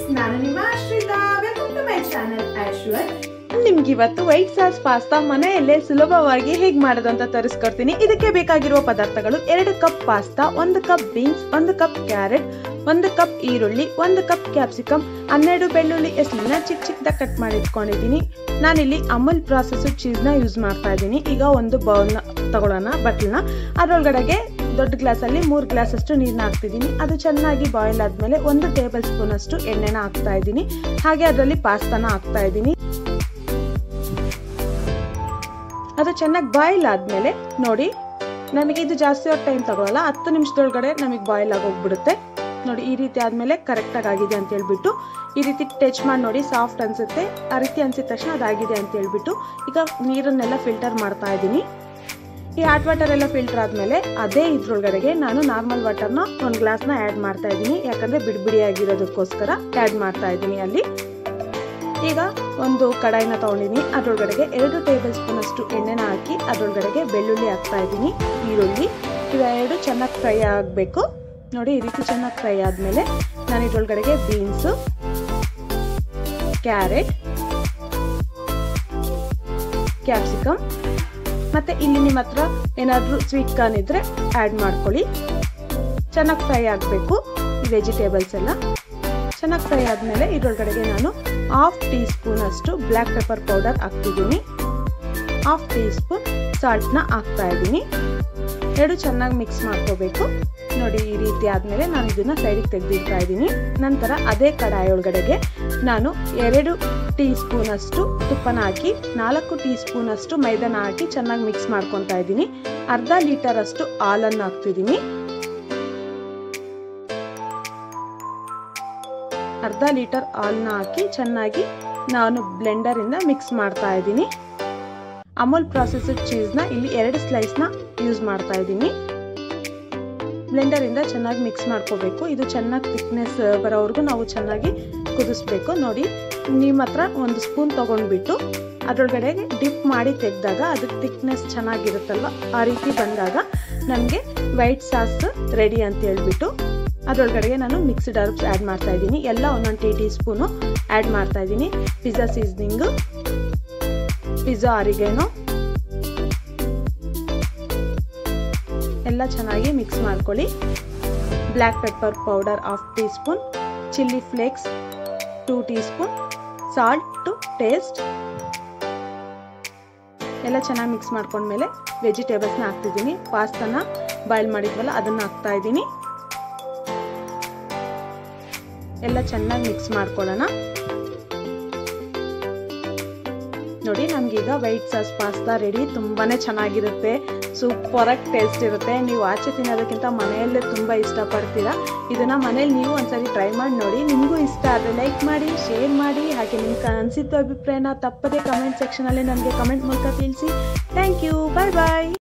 ನಾನು ನಿಮ್ಮ Ashritha welcome to my channel ಆಶ್ವರ್ ನಿಮ್ಗೆ ಇವತ್ತು ವೈಟ್ ಸಾಸ್ ಪಾಸ್ತಾ ಮನೆಯಲ್ಲೇ ಸುಲಭವಾಗಿ ಹೇಗೆ ಮಾಡೋದು ಅಂತ ತೋರಿಸ್ಕೊಡ್ತೀನಿ ಇದಕ್ಕೆ ಬೇಕಾಗಿರುವ ಪದಾರ್ಥಗಳು ಎರಡು ಕಪ್ ಪಾಸ್ತಾ ಒಂದು ಕಪ್ ಬೀನ್ಸ್ ಒಂದು ಕಪ್ ಕ್ಯಾರೆಟ್ ಒಂದು ಕಪ್ ಈರುಳ್ಳಿ ಒಂದು ಕಪ್ ಕ್ಯಾಪ್ಸಿಕಮ್ ಹನ್ನೆರಡು ಬೆಳ್ಳುಳ್ಳಿ ಎಸ್ಲಿನ ಚಿಕ್ಕ ಚಿಕ್ಕದಾಗಿ ಕಟ್ ಮಾಡಿ ಇಟ್ಕೊಂಡಿದ್ದೀನಿ ನಾನಿಲ್ಲಿ ಅಮೂಲ್ ಪ್ರಾಸೆಸ್ ಚೀಸ್ನ ಯೂಸ್ ಮಾಡ್ತಾ ಇದ್ದೀನಿ ಈಗ ಒಂದು ಬೌಲ್ನ ತಗೊಳ್ಳೋಣ ಬಟ್ಲನ್ನ ಅದರೊಳಗಡೆಗೆ ದೊಡ್ಡ ಗ್ಲಾಸಲ್ಲಿ ಮೂರು ಗ್ಲಾಸ್ ಅಷ್ಟು ನೀರನ್ನ ಹಾಕ್ತಿದ್ದೀನಿ ಅದು ಚೆನ್ನಾಗಿ ಬಾಯ್ಲ್ ಆದಮೇಲೆ ಒಂದು ಟೇಬಲ್ ಸ್ಪೂನ್ ಅಷ್ಟು ಎಣ್ಣೆನ ಹಾಕ್ತಾ ಇದ್ದೀನಿ ಹಾಗೆ ಅದರಲ್ಲಿ ಪಾಸ್ತಾನ ಹಾಕ್ತಾ ಇದ್ದೀನಿ ಅದು ಚೆನ್ನಾಗಿ ಬಾಯ್ಲ್ ಆದಮೇಲೆ ನೋಡಿ ನಮಗೆ ಇದು ಜಾಸ್ತಿ ಹೊತ್ತು ಟೈಮ್ ತಗೊಳ್ಳಲ್ಲ ಹತ್ತು ನಿಮಿಷದೊಳಗಡೆ ನಮಗೆ ಬಾಯ್ಲ್ ಆಗೋಗ್ಬಿಡುತ್ತೆ ನೋಡಿ ಈ ರೀತಿ ಆದಮೇಲೆ ಕರೆಕ್ಟಾಗಿ ಆಗಿದೆ ಅಂತ ಹೇಳ್ಬಿಟ್ಟು ಈ ರೀತಿ ಟಚ್ ಮಾಡಿ ನೋಡಿ ಸಾಫ್ಟ್ ಅನಿಸುತ್ತೆ ಆ ರೀತಿ ಅನ್ಸಿದ ತಕ್ಷಣ ಅದಾಗಿದೆ ಅಂತ ಹೇಳ್ಬಿಟ್ಟು ಈಗ ನೀರನ್ನೆಲ್ಲ ಫಿಲ್ಟರ್ ಮಾಡ್ತಾ ಇದ್ದೀನಿ ಈ ಹಾಟ್ ವಾಟರ್ ಎಲ್ಲ ಫಿಲ್ಟರ್ ಆದಮೇಲೆ ಅದೇ ಇದ್ರೊಳಗಡೆಗೆ ನಾನು ನಾರ್ಮಲ್ ವಾಟರ್ನ ಒಂದು ಗ್ಲಾಸ್ನ ಆ್ಯಡ್ ಮಾಡ್ತಾ ಇದ್ದೀನಿ ಯಾಕಂದರೆ ಬಿಡಿ ಬಿಡಿಯಾಗಿರೋದಕ್ಕೋಸ್ಕರ ಆ್ಯಡ್ ಮಾಡ್ತಾ ಇದ್ದೀನಿ ಅಲ್ಲಿ ಈಗ ಒಂದು ಕಡಾಯಿನ ತೊಗೊಂಡಿದ್ದೀನಿ ಅದರೊಳಗಡೆಗೆ ಎರಡು ಟೇಬಲ್ ಸ್ಪೂನ್ ಅಷ್ಟು ಎಣ್ಣೆನ ಹಾಕಿ ಅದರೊಳಗಡೆಗೆ ಬೆಳ್ಳುಳ್ಳಿ ಹಾಕ್ತಾ ಇದ್ದೀನಿ ಈರುಳ್ಳಿ ಇವೆರಡು ಚೆನ್ನಾಗಿ ಫ್ರೈ ಆಗಬೇಕು ನೋಡಿ ಈ ರೀತಿ ಚೆನ್ನಾಗಿ ಫ್ರೈ ಆದಮೇಲೆ ನಾನು ಇದ್ರೊಳಗಡೆಗೆ ಬೀನ್ಸು ಕ್ಯಾರೆಟ್ ಕ್ಯಾಪ್ಸಿಕಮ್ ಮತ್ತು ಇಲ್ಲಿ ನಿಮ್ಮ ಹತ್ರ ಏನಾದರೂ ಸ್ವೀಟ್ ಕಾರ್ನ್ ಇದ್ದರೆ ಆ್ಯಡ್ ಮಾಡ್ಕೊಳ್ಳಿ ಚೆನ್ನಾಗಿ ಫ್ರೈ ಆಗಬೇಕು ಈ ವೆಜಿಟೇಬಲ್ಸ್ ಎಲ್ಲ ಚೆನ್ನಾಗಿ ಫ್ರೈ ಆದಮೇಲೆ ಇದರೊಳಗಡೆಗೆ ನಾನು ಹಾಫ್ ಟೀ ಸ್ಪೂನ್ ಅಷ್ಟು ಬ್ಲ್ಯಾಕ್ ಪೆಪ್ಪರ್ ಪೌಡರ್ ಹಾಕ್ತಿದ್ದೀನಿ ಹಾಫ್ ಟೀ ಸ್ಪೂನ್ ಸಾಲ್ಟ್ನ ಹಾಕ್ತಾ ಇದ್ದೀನಿ ಎರಡು ಚೆನ್ನಾಗಿ ಮಿಕ್ಸ್ ಮಾಡ್ಕೋಬೇಕು ನೋಡಿ ಈ ರೀತಿ ಆದಮೇಲೆ ನಾನು ಇದನ್ನು ಸೈಡಿಗೆ ತೆಗೆದಿಡ್ತಾ ಇದ್ದೀನಿ ನಂತರ ಅದೇ ಕಡಾಯಿ ಒಳಗಡೆಗೆ ನಾನು ಎರಡು ಟೀ ಸ್ಪೂನ್ ಅಷ್ಟು ತುಪ್ಪನ ಹಾಕಿ ನಾಲ್ಕು ಟೀ ಸ್ಪೂನ್ ಅಷ್ಟು ಮೈದಾನ ಹಾಕಿ ಚೆನ್ನಾಗಿ ಮಿಕ್ಸ್ ಮಾಡ್ಕೊತಾ ಇದ್ದೀನಿ ಅರ್ಧ ಲೀಟರ್ ಅಷ್ಟು ಹಾಲನ್ನು ಹಾಕ್ತಿದ್ದೀನಿ ಅರ್ಧ ಲೀಟರ್ ಹಾಲನ್ನ ಹಾಕಿ ಚೆನ್ನಾಗಿ ನಾನು ಬ್ಲೆಂಡರಿಂದ ಮಿಕ್ಸ್ ಮಾಡ್ತಾ ಇದ್ದೀನಿ ಅಮೂಲ್ ಪ್ರಾಸೆಸ್ಡ್ ಚೀಸ್ನ ಇಲ್ಲಿ ಎರಡು ಸ್ಲೈಸ್ನ ಯೂಸ್ ಮಾಡ್ತಾ ಇದ್ದೀನಿ ಬ್ಲೆಂಡರಿಂದ ಚೆನ್ನಾಗಿ ಮಿಕ್ಸ್ ಮಾಡ್ಕೋಬೇಕು ಇದು ಚೆನ್ನಾಗಿ ಥಿಕ್ನೆಸ್ ಬರೋವರೆಗೂ ನಾವು ಚೆನ್ನಾಗಿ ಕುದಿಸ್ಬೇಕು ನೋಡಿ ನಿಮ್ಮ ಹತ್ರ ಒಂದು ಸ್ಪೂನ್ ತೊಗೊಂಡ್ಬಿಟ್ಟು ಅದರೊಳಗಡೆ ಡಿಪ್ ಮಾಡಿ ತೆಗೆದಾಗ ಅದಕ್ಕೆ ಥಿಕ್ನೆಸ್ ಚೆನ್ನಾಗಿರುತ್ತಲ್ವ ಆ ರೀತಿ ಬಂದಾಗ ನಮಗೆ ವೈಟ್ ಸಾಸ್ ರೆಡಿ ಅಂತ ಹೇಳ್ಬಿಟ್ಟು ಅದರೊಳಗಡೆಗೆ ನಾನು ಮಿಕ್ಸ್ಡ್ ಹರ್ಬ್ಸ್ ಆ್ಯಡ್ ಮಾಡ್ತಾ ಇದ್ದೀನಿ ಎಲ್ಲ ಒಂದೊಂದು ಟೀ ಟೀ ಸ್ಪೂನು ಆ್ಯಡ್ ಮಾಡ್ತಾ ಇದ್ದೀನಿ ಪಿಜ್ಜಾ ಸೀಸ್ನಿಂಗು ಪಿಜ್ಜಾ ಆರಿಗೇನು ಎಲ್ಲ ಚೆನ್ನಾಗಿ ಮಿಕ್ಸ್ ಮಾಡ್ಕೊಳ್ಳಿ black pepper powder half teaspoon chilli flakes two teaspoon salt to taste ಎಲ್ಲ ಚೆನ್ನಾಗಿ ಮಿಕ್ಸ್ ಮಾಡ್ಕೊಂಡ್ಮೇಲೆ ವೆಜಿಟೇಬಲ್ಸ್ನ ಹಾಕ್ತಿದ್ದೀನಿ ಪಾಸ್ತಾನ ಬಾಯ್ಲ್ ಮಾಡಿದ್ವಲ್ಲ ಅದನ್ನು ಹಾಕ್ತಾ ಇದ್ದೀನಿ ಎಲ್ಲ ಚೆನ್ನಾಗಿ ಮಿಕ್ಸ್ ಮಾಡ್ಕೊಳ್ಳೋಣ ನೋಡಿ ನಮಗೀಗ ವೈಟ್ ಸಾಸ್ ಪಾಸ್ತಾ ರೆಡಿ ತುಂಬಾ ಚೆನ್ನಾಗಿರುತ್ತೆ ಸೂಪರಾಗಿ ಟೇಸ್ಟ್ ಇರುತ್ತೆ ನೀವು ಆಚೆ ತಿನ್ನೋದಕ್ಕಿಂತ ಮನೆಯಲ್ಲೇ ತುಂಬ ಇಷ್ಟಪಡ್ತೀರಾ ಇದನ್ನು ಮನೇಲಿ ನೀವು ಒಂದ್ಸರಿ ಟ್ರೈ ಮಾಡಿ ನೋಡಿ ನಿಮಗೂ ಇಷ್ಟ ಆದರೆ ಲೈಕ್ ಮಾಡಿ ಶೇರ್ ಮಾಡಿ ಹಾಗೆ ನಿಮ್ಗೆ ಅನಿಸಿದ್ದು ಅಭಿಪ್ರಾಯನ ತಪ್ಪದೇ ಕಮೆಂಟ್ ಸೆಕ್ಷನಲ್ಲಿ ನನಗೆ ಕಮೆಂಟ್ ಮೂಲಕ ತಿಳಿಸಿ ಥ್ಯಾಂಕ್ ಯು ಬಾಯ್ ಬಾಯ್